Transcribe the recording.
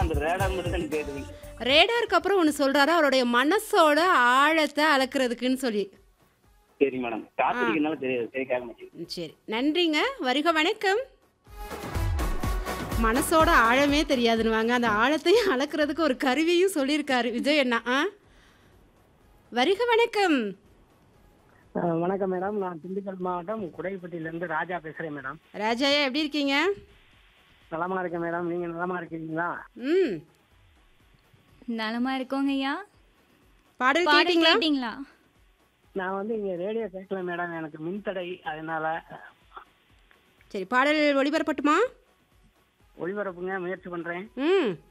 அந்த ரேடார் மட்டும் தான் கேக்குது ரேடாருக்கு அப்புறம் ஒன்று சொல்கிறாரு அவருடைய மனசோட ஆழத்தை அளக்கிறதுக்குன்னு சொல்லி சரி மேடம் காத்தடிக்கிறதுனால தெரியாது சரி கேட்க மாட்டேங்குது ம், சரி நன்றிங்க வருக வணக்கம் மனசோட ஆழமே தெரியாதுன்னுவாங்க அந்த ஆழத்தையும் அளக்கிறதுக்கு ஒரு கருவியும் சொல்லியிருக்காரு விஜய் அண்ணா ஆ வருக வணக்கம் அஹ் வணக்கம் மேடம் நான் திண்டுக்கல் மாவட்டம் குடைப்பட்டியிலேருந்து ராஜா பேசுகிறேன் மேடம் ராஜாயா எப்படி இருக்கீங்க நலமா இருக்கேன் மேடம் நீங்கள் நலமா இருக்கீங்களா ம் நலமா இருக்கோங்க ஐயா பாடல் பாடல் கேட்டிங்களா கேட்டீங்களா நான் வந்து இங்கே ரேடியோ கேட்கல மேடம் எனக்கு மின்தடை அதனால சரி பாடல் ஒளிபரப்பட்டுமா ஒளிபரப்புங்க முயற்சி பண்ணுறேன் ம்